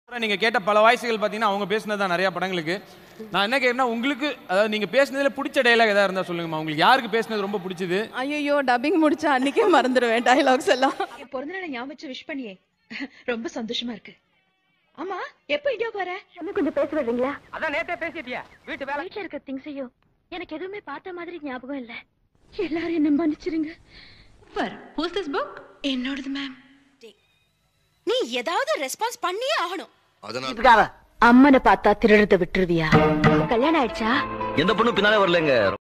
நீங்க கேட்ட பல வாய்ஸுகள் பார்த்தீங்கன்னா அவங்க பேசினது தான் நிறைய படங்களுக்கு நான் என்ன கேட்கறேன்னா உங்களுக்கு அதாவது நீங்க பேசினதுல பிடிச்ச டைலாக் ஏதாவது இருந்தா சொல்லுங்கம்மா உங்களுக்கு யாருக்கு பேசினது ரொம்ப பிடிச்சது ஐயோ டப்பிங் முடிச்சா அன்னைக்கே மறந்துடுவேன் டைலாக்ஸ் எல்லாம் என் பிறந்த நாளை ஞாபகம் வச்சு விஷ் பண்ணியே ரொம்ப சந்தோஷமா இருக்கு ஆமா எப்போ இந்தியாவுக்கு வர இன்னும் கொஞ்சம் பேச விடுறீங்களா அதான் நேத்தே பேசிட்டியா வீட்டு வேலை வீட்ல இருக்க திங்ஸையும் எனக்கு எதுவுமே பார்த்த மாதிரி ஞாபகம் இல்ல எல்லாரும் என்ன மன்னிச்சிருங்க சூப்பர் ஹூஸ் திஸ் புக் என்னோடது மேம் நீ ஏதாவது ரெஸ்பான்ஸ் பண்ணியே ஆகணும் அதனால அம்மனை பார்த்தா திருடுறத விட்டுருவியா கல்யாணம் ஆயிடுச்சா எந்த பொண்ணு பின்னாலே வரலங்க